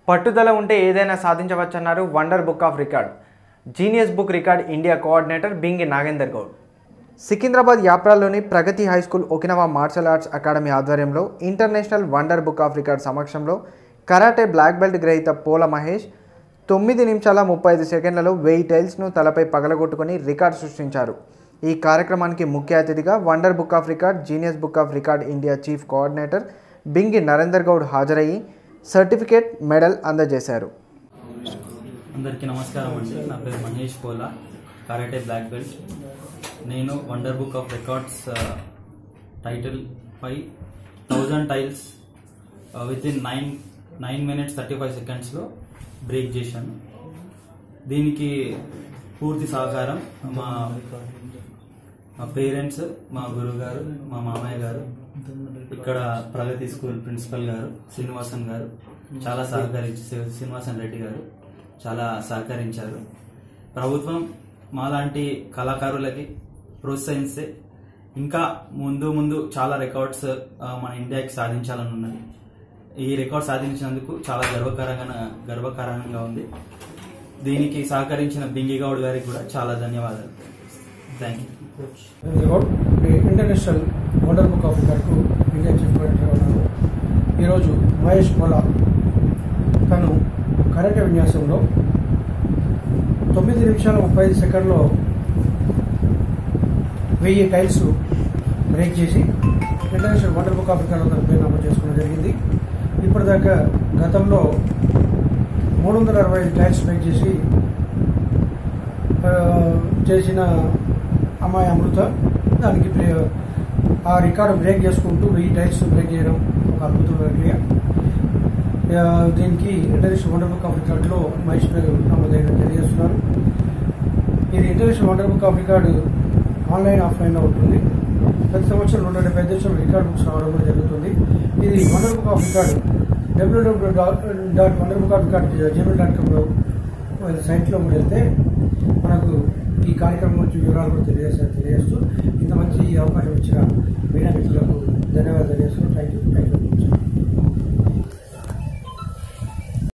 పట్టుదల ఉంటే ఏదైనా సాధించవచ్చన్నారు wonder book of record genius book record India coordinator Bingi Nagender Goud Secunderabad యాప్రాలోని Pragathi high school Okinawa martial arts academy ఆధ్వర్యంలో international wonder book of record సమక్షంలో కరాటే బ్లాక్ బెల్ట్ గ్రహీత పోల మహేష్ తొమ్మిది నిమిషాల ముప్పై ఐదు సెకండ్లలో వెయ్యి టైల్స్ను తలపై పగలగొట్టుకొని రికార్డు సృష్టించారు ఈ కార్యక్రమానికి ముఖ్య అతిథిగా wonder book of record genius book of record India chief coordinator Bingi Narender Goud హాజరయ్యి సర్టిఫికేట్ మెడల్ అందజేశారు అందరికీ నమస్కారం అండి నా పేరు Mahesh Pola karate black belt నేను wonder book of records title పై thousand tiles with in nine nine minutes thirty five సెకండ్స్లో బ్రేక్ చేశాను దీనికి పూర్తి సహకారం మా మా పేరెంట్స్ మా గురుగారు మా మామయ్య గారు ఇక్కడ ప్రగతి స్కూల్ ప్రిన్సిపల్ గారు శ్రీనివాసన్ గారు చాలా సహకరించి శ్రీనివాసన్ రెడ్డి గారు చాలా సహకరించారు ప్రభుత్వం మాలాంటి కళాకారులకి ప్రోత్సహిస్తే ఇంకా ముందు ముందు చాలా రికార్డ్స్ ఆ, మన ఇండియాకి సాధించాలని ఉన్నది ఈ రికార్డ్ సాధించినందుకు చాలా గర్వకారంగా గర్వకారంగా ఉంది దీనికి సహకరించిన బింగి గౌడ్ గారికి కూడా చాలా ధన్యవాదాలు thank you Goud international wonder book of రికార్డ్కు ఇండియా చీఫ్ కలెక్టర్ ఉన్నారు ఈరోజు మహేష్ పోలా తను కరాటే విన్యాసంలో తొమ్మిది నిమిషాల ముప్పై ఐదు సెకండ్లో వెయ్యి టైల్స్ బ్రేక్ చేసి ఇంటర్నేషనల్ వండర్ బుక్ ఆఫ్ రికార్డులో తన పేరు నమోదు చేసుకోవడం జరిగింది ఇప్పటిదాకా గతంలో మూడు వందల అరవై ఐదు టైల్స్ బ్రేక్ చేసి ఆ, చేసిన అమ్మాయి అమృత దానికి బ్రే- ఆ రికార్డు బ్రేక్ చేసుకుంటూ వెయ్యి టైల్స్ బ్రేక్ చేయడం ఒక అద్భుతమైన ప్రక్రియ ఆ, దీనికి ఇంటర్నేషనల్ వండర్ బుక్ ఆఫ్ రికార్డులో మహేష్ పేరు నమోదైన తెలియజేస్తున్నారు ఇది international wonder book of record online ఆఫ్లైన్లో ఉంటుంది ప్రతి సంవత్సరం నూట డెబ్బై దేశంలో రికార్డ్ బుక్స్ రావడం కూడా జరుగుతుంది ఇది wonder book of record WWW dot dot wonder book of record Gmail dot కామ్లో సైట్లో కూడా వెళ్తే మనకు ఈ కార్యక్రమం గురించి వివరాలు కూడా తెలియజేస్తారు తెలియజేస్తూ ఇంత మంచి అవకాశం ఇచ్చిన మీడియా మిత్రులకు ధన్యవాదాలు తెలియజేస్తూ థ్యాంక్ యూ థ్యాంక్ యూ